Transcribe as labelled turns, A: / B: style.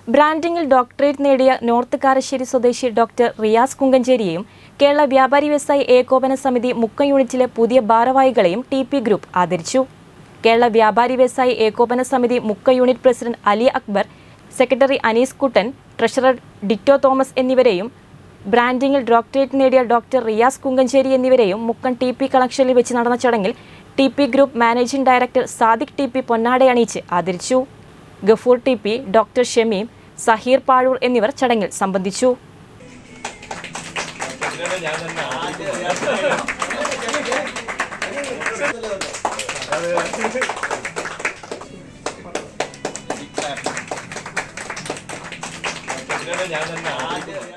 A: ബ്രാൻഡിംഗിൽ doctorate നേടിയ north Karassery സ്വദേശി doctor Riyas കുങ്കഞ്ചേരിയെയും Kerala വ്യാപാരി വ്യവസായി ഏകോപന സമിതി മുക്കം യൂണിറ്റിലെ പുതിയ ഭാരവാഹികളെയും ടി പി ഗ്രൂപ്പ് ആദരിച്ചു കേരള വ്യാപാരി വ്യവസായി ഏകോപന സമിതി മുക്ക unit president Ali Akbar secretary Anees Kuttan treasurer Ditto Thomas എന്നിവരെയും ബ്രാൻഡിംഗിൽ ഡോക്ടറേറ്റ് നേടിയ ഡോക്ടർ റിയാസ് കുങ്കഞ്ചേരി എന്നിവരെയും മുക്കം ടി പി കളക്ഷനിൽ വെച്ച് നടന്ന ചടങ്ങിൽ T P group managing director Sadiq T P പൊന്നാടയണിയിച്ച് ആദരിച്ചു Gafoor T P doctor Shameem Saheer Pazhoor എന്നിവർ ചടങ്ങിൽ സംബന്ധിച്ചു
B: ഞാൻ തന്നെ